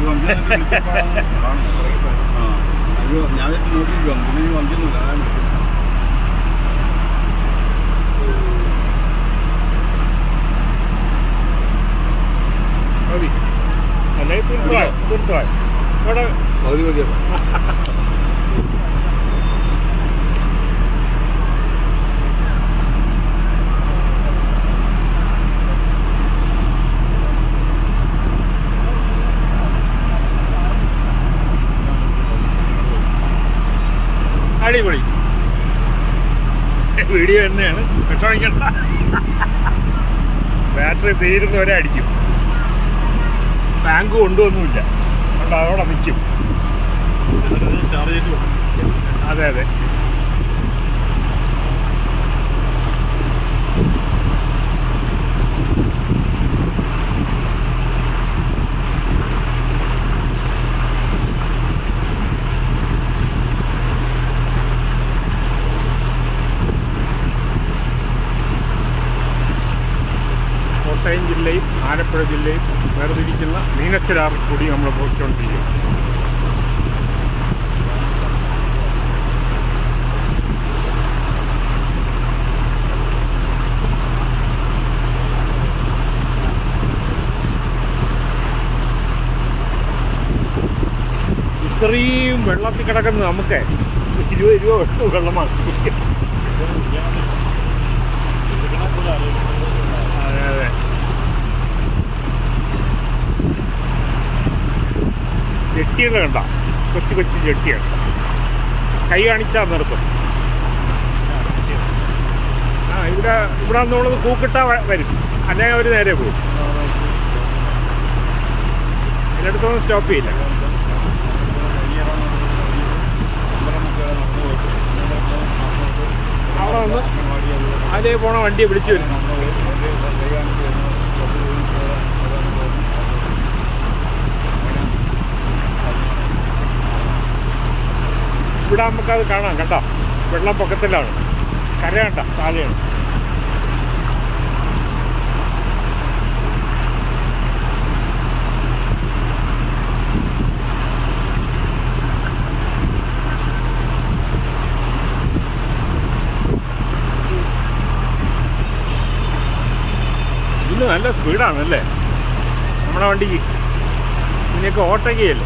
വണ്ടി എന്നിട്ട് വിളിച്ചപ്പോഴാണ് കാണുന്നത്. ആ. അയ്യോ ഞാൻ നോക്കിയിരിക്കും പിന്നെ ഈ വണ്ടിയൊന്നുമില്ല അതാണ് വിളിച്ചത്. മതി അല്ലെങ്കിൽ തീർത്തുവായി തീർത്തുവായി ഇവിടെ പകുതി മതിയല്ലോ അടിപൊളി വീഡിയോ തന്നെയാണ് വിഷമിക്കണ്ട ബാറ്ററി തീരുന്നവരെ അടിക്കും ബാങ്ക് കൊണ്ടുവന്നുമില്ല അതുകൊണ്ട് അതോടെ നിൽക്കും എന്നിട്ട് ചാർജ് ചെയ്തിട്ട് പോകും. അതെ അതെ കോട്ടയം ജില്ലയും ആലപ്പുഴ ജില്ലയും വേർതിരിക്കുന്ന മീനച്ചിലാറിൽ കൂടി നമ്മൾ പോയിക്കൊണ്ടിരിക്കും ഇത്രയും വെള്ളത്തിൽ കിടക്കുന്നത് നമുക്ക് ഇരുപത് രൂപ വെട്ടു വെള്ളമാണ് അതെ അതെ ജെട്ടികൾ കണ്ട കൊച്ചു കൊച്ചു ജെട്ടികൾ കൈ കാണിച്ചാൽ നിർത്തും ആ ഇവിടെ ഇവിടെ നിന്നുള്ളത് കൂക്കിട്ടാ വ- വരും അല്ലെങ്കിൽ അവർ നേരെ പോകും എല്ലായിടത്തൊന്നും സ്റ്റോപ്പ് ചെയ്യില്ല അവിടെ വന്ന് അതേ പോണ വണ്ടിയെ വിളിച്ചു വരും ഇവിടെ നമുക്കത് കാണാം കണ്ടോ വെള്ളം പൊക്കത്തിലാണ് കര കണ്ട താഴെയാണ് ഇന്ന് നല്ല സ്പീഡാണ് അല്ലേ നമ്മുടെ വണ്ടിക്ക് ഇതിനൊക്കെ ഓട്ടയ്ക്കയല്ലേ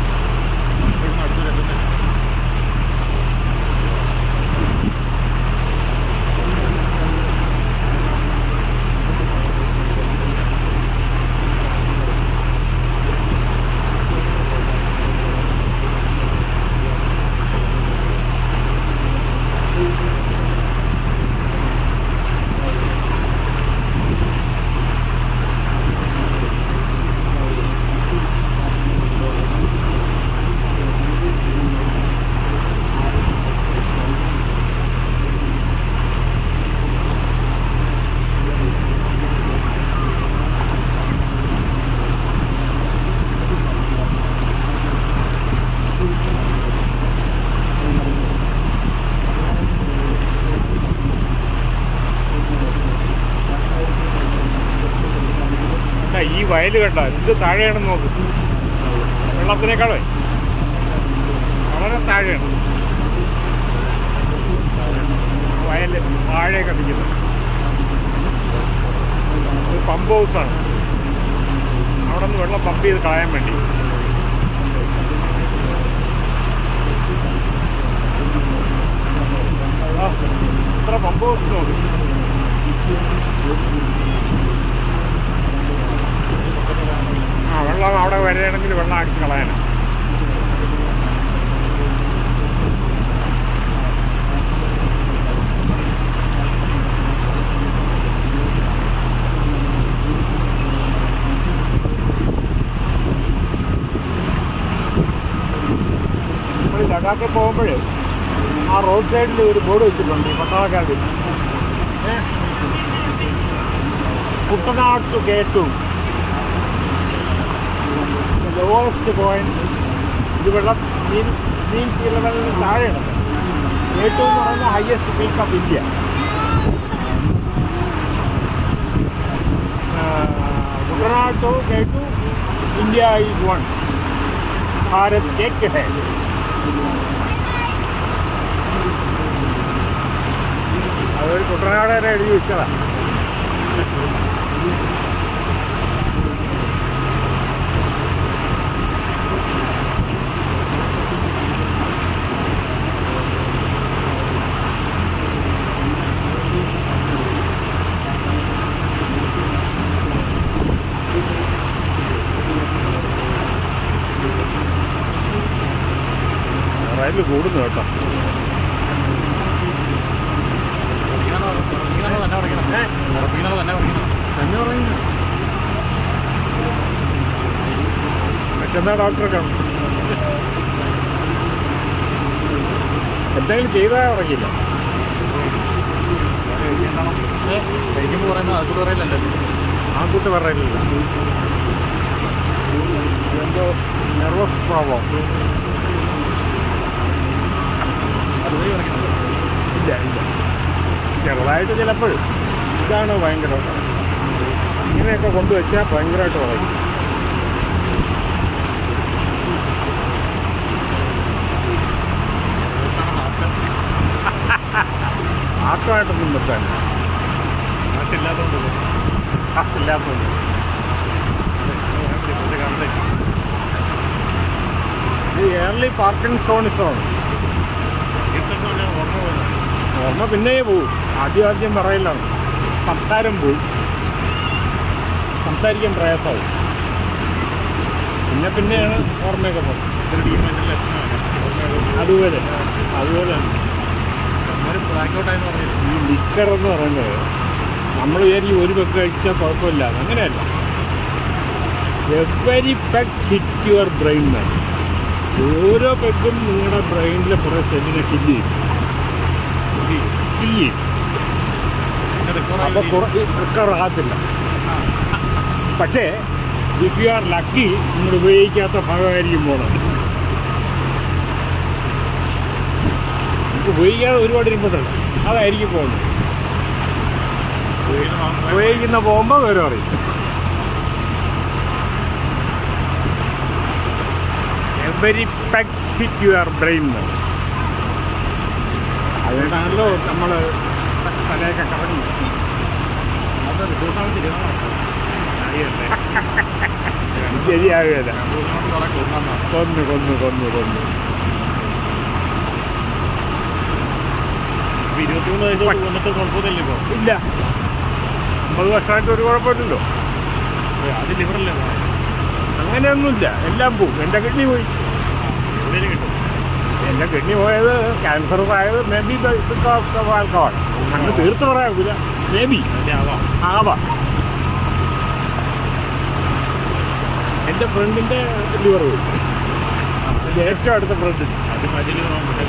കണ്ടാ, ഈ വയൽ കണ്ട ഇത് താഴെയാണെന്ന് നോക്ക് വെള്ളത്തിനേക്കാളേ വളരെ താഴെയാണ് വയൽ വാഴയൊക്കെ നിൽക്കുന്നത് ഇത് പമ്പ് ഹൗസാണ് അവിടെ നിന്ന് വെള്ളം പമ്പ് ചെയ്ത് കളയാൻ വേണ്ടി ആ, ഇത്ര പമ്പ് ഹൗസ് നോക്ക് ആ വെള്ളം അവിടെ വരികയാണെങ്കിൽ വെള്ളം അടിച്ച് കളയാനാണ് നമ്മൾ ലഡാക്കിൽ പോകുമ്പോൾ ആ റോഡ് സൈഡിൽ ഒരു ബോർഡ് വെച്ചിട്ടുണ്ട് ഈ പട്ടാളക്കാരിൽ Kuttanad to K two lowest point ഇത് വെള്ളം മീൻ മീൻ സീ ലെവലിന് താഴെയാണ് കെ ടു എന്ന് പറയുന്ന highest peak of India Kuttanad to K two India is one Bharat കേക്ക് ഹേ അതൊരു കുട്ടനാട് വരെ എഴുതി വെച്ചതാ റൈലിൽ കൂടുന്നു കേട്ടോ തന്നെ പറയുന്നു മറ്റന്നാ ഡോക്ടറെ കാണും എന്തെങ്കിലും ചെയ്താൽ ഉറങ്ങില്ല ആ കൂട്ട് പറയില്ല എന്തോ നെർവസ് പ്രോബ്ലം ഇല്ല ഇല്ല ചെറുതായിട്ട് ചിലപ്പോൾ ഇതാണ് ഭയങ്കര ഇങ്ങനെയൊക്കെ കൊണ്ടുവച്ചാൽ ഭയങ്കരമായിട്ട് പറയും ആട്ടമായിട്ടൊന്നും വെക്കാൻ നാട്ടില്ലാത്തതുകൊണ്ട് ഇല്ലാത്തതുകൊണ്ട് ഇത് ഏർലി പാർക്കിൻസോണിസമാണ് ഓർമ്മ പോലെ ഓർമ്മ പിന്നെ പോവും ആദ്യം ആദ്യം പറയില്ലാണ് സംസാരം പോവും സംസാരിക്കാൻ പ്രയാസമാവും പിന്നെ പിന്നെയാണ് ഓർമ്മയൊക്കെ പോകുന്നത് ഇതൊരു ടീമിന്റെ ലക്ഷണമാണ് അതുപോലെ അതുപോലെ ബ്ലാക്ക് ഔട്ട് ആയെന്ന് പറഞ്ഞില്ല ഈ ലിക്കർ എന്ന് പറയുന്നത് നമ്മൾ വിചാരിക്കും ഒരു പെഗ് കഴിച്ചാൽ കുഴപ്പമില്ല അങ്ങനെയല്ല every peg hit your brain എന്നാണ് ഓരോ പെഗും നിങ്ങളുടെ ബ്രെയിനിലെ കുറേ സെല്ലിനെ കില്ല് ചെയ്യും കില്ല് ചെയ്യും അപ്പോൾ റിക്കവർ ആകത്തില്ല പക്ഷേ ഇഫ് യു ആർ ലക്കി നിങ്ങൾ ഉപയോഗിക്കാത്ത ഭാഗമായിരിക്കും പോണത് നമുക്ക് ഉപയോഗിക്കാതെ ഒരുപാട് ഇരിപ്പുണ്ടല്ലോ അതായിരിക്കും പോകുന്നത് ഉപയോഗിക്കുന്ന പോകുമ്പോൾ വിവരം അറിയും every peg fit your brain അതുകൊണ്ടാണല്ലോ നമ്മൾ തലയൊക്കെ കറങ്ങി ശരിയാകുകയില്ല കൊന്നു കൊന്നു കൊന്നു കൊന്നു ഇരുപത്തിമൂന്ന് വയസ്സോട് വന്നിട്ട് കുഴപ്പമൊന്നുമില്ല ഇപ്പോൾ ഇല്ല അമ്പത് വർഷമായിട്ട് ഒരു കുഴപ്പമില്ലല്ലോ അത് ലിവറല്ലേ അങ്ങനെയൊന്നുമില്ല എല്ലാം പോവും എൻ്റെ കിഡ്നി പോയി എവിടെയും കിട്ടും എൻ്റെ കിഡ്നി പോയത് ക്യാൻസർ ആയത് മേ ബി ആൽക്കഹോൾ അങ്ങനെ തീർത്ത് പറയാവില്ല മേ ബി അതിൻ്റെ ആവാം ആവാം എൻ്റെ ഫ്രണ്ടിൻ്റെ ലിവർ പോയി എൻ്റെ ഏറ്റവും അടുത്ത ഫ്രണ്ട് അത് മതിൽ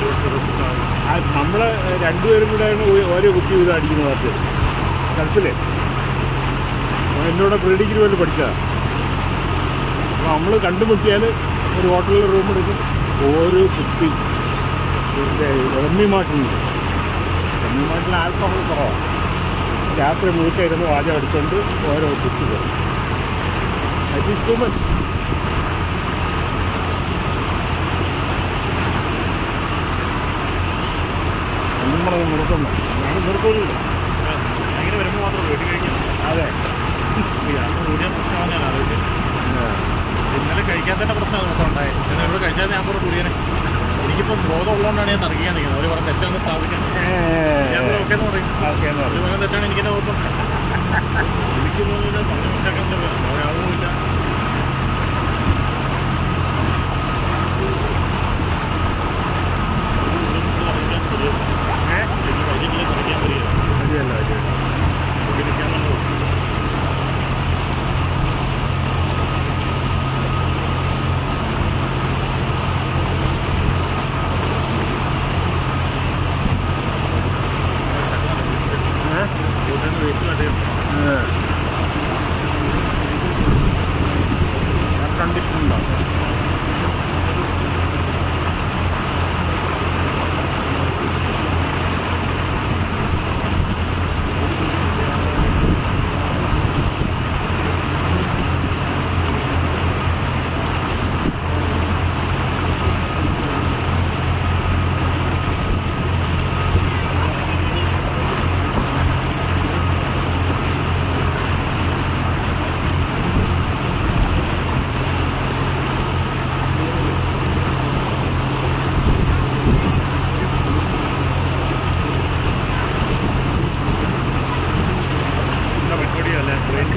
നമ്മൾ രണ്ടുപേരും കൂടെയാണ് ഓ- ഓരോ കുത്തി വീതം അടിക്കുന്നത് അത് സ്ഥലത്തില്ലേ എന്നോട് പ്രീഡിഗ്രി പോലും പഠിച്ചതാണ് അപ്പോൾ നമ്മൾ കണ്ടുമുട്ടിയാൽ ഒരു ഹോട്ടലിൽ റൂം എടുക്കും ഓരോ കുത്തി റമ്മി മാറ്റുന്നുണ്ട് റമ്മി മാറ്റിൽ ആൽക്കഹോൾ കുറവാണ് രാത്രി മൂക്കായിരുന്നു വാചം അടിച്ചുകൊണ്ട് ഓരോ കുത്തി പോകും ദറ്റ് ഈസ് ടു മച്ച് നമ്മളത് നിർത്തുന്നു ഞാൻ നിർത്തുന്നില്ല അങ്ങനെ വരുമ്പോൾ മാത്രം വീട്ടിൽ കഴിക്കണം അതെ അന്ന് കൂടിയ പ്രശ്നമാണ് ഞാൻ ആലോചിച്ചത് ഇന്നലെ കഴിക്കാത്തതിൻ്റെ പ്രശ്നം നമുക്ക് ഉണ്ടായത് ഞാൻ ഇവിടെ കഴിച്ചാൽ ഞാൻ കൂടെ കൂടിയനെ എനിക്കിപ്പോൾ ബോധമുള്ളതുകൊണ്ടാണ് ഞാൻ തർക്കിക്കാൻ നിൽക്കുന്നത് അവർ പറഞ്ഞ തെറ്റാണെന്ന് സ്ഥാപിക്കാൻ ഞാൻ ഓക്കെ എന്ന് പറയും ഓക്കെ എന്ന് അത് പറഞ്ഞു പറഞ്ഞ തെറ്റാണ് എനിക്കെന്നെ ഓർമ്മ എനിക്ക് തോന്നുന്നില്ല പറഞ്ഞ മനസ്സിലാക്കാൻ ഒരാളുമില്ല ഏ ശരിയല്ല ശരി ഏ? ഏ.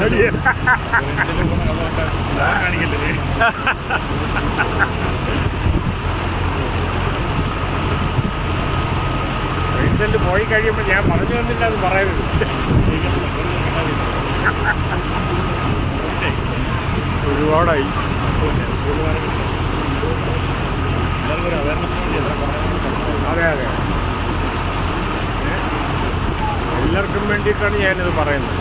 ശരി. റെന്റിന് പോകുന്ന കഥകളൊക്കെ ഞാൻ കാണിക്കല്ലേ റെയിൽവേയിൽ പോയി കഴിയുമ്പോൾ ഞാൻ പറഞ്ഞു തന്നില്ല അത് പറയരുത് ഒരുപാടായി എല്ലാവർക്കും ഒരു അവയർനെസ് വേണ്ടി എല്ലാം പറയുന്നത് അതെ അതെ ഏ? എല്ലാവർക്കും വേണ്ടിയിട്ടാണ് ഞാനിത് പറയുന്നത്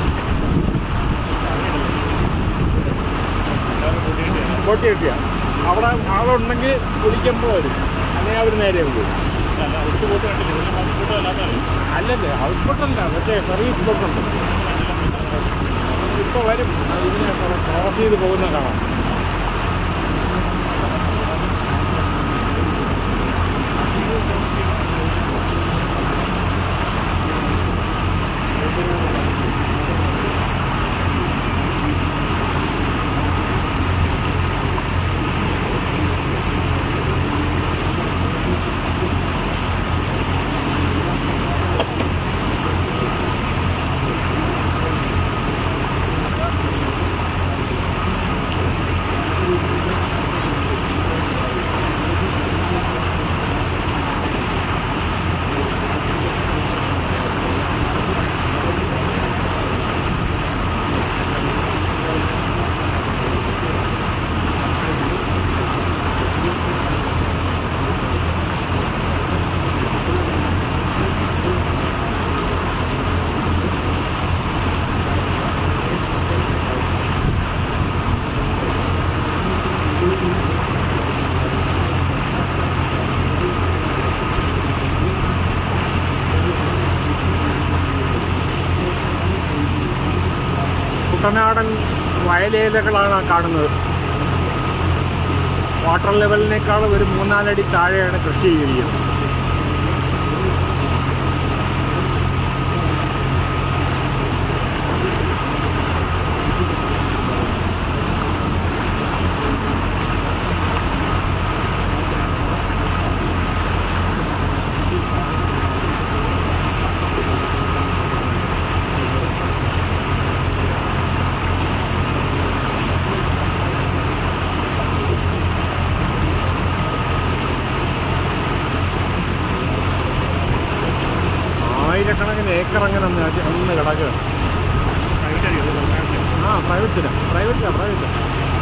എല്ലാവരും കൂട്ടിയിട്ട് ബോട്ട് കിട്ടിയ അവിടെ ആളുണ്ടെങ്കിൽ കുളിക്കുമ്പോൾ വരും അല്ലെങ്കിൽ അവർ നേരെ പോകും അല്ല ഒത്തു പോയിട്ട് കണ്ടില്ല ഇതിലും ഹൗസ് ബോട്ടും അല്ലാത്തതാണ് അല്ലല്ലേ ഹൗസ് ബോട്ടല്ല മറ്റേ സർവീസ് ബോട്ടുണ്ട് ഇപ്പോൾ വരും ഇതിനെ ക്രോസ് ചെയ്ത് പോകുന്ന കാണാം കുട്ടനാടൻ വയലേലകളാണ് ആ കാണുന്നത് വാട്ടർ ലെവലിനേക്കാൾ ഒരു മൂന്നാലടി താഴെയാണ് കൃഷി ചെയ്തിരിക്കുന്നത് ആയിരക്കണക്കിന് ഏക്കർ അങ്ങനെ ഒന്ന് അടി- ഒന്ന് കിടക്കുക പ്രൈവറ്റ് ആയിരിക്കും ആ പ്രൈവറ്റിന് പ്രൈവറ്റാ പ്രൈവറ്റ്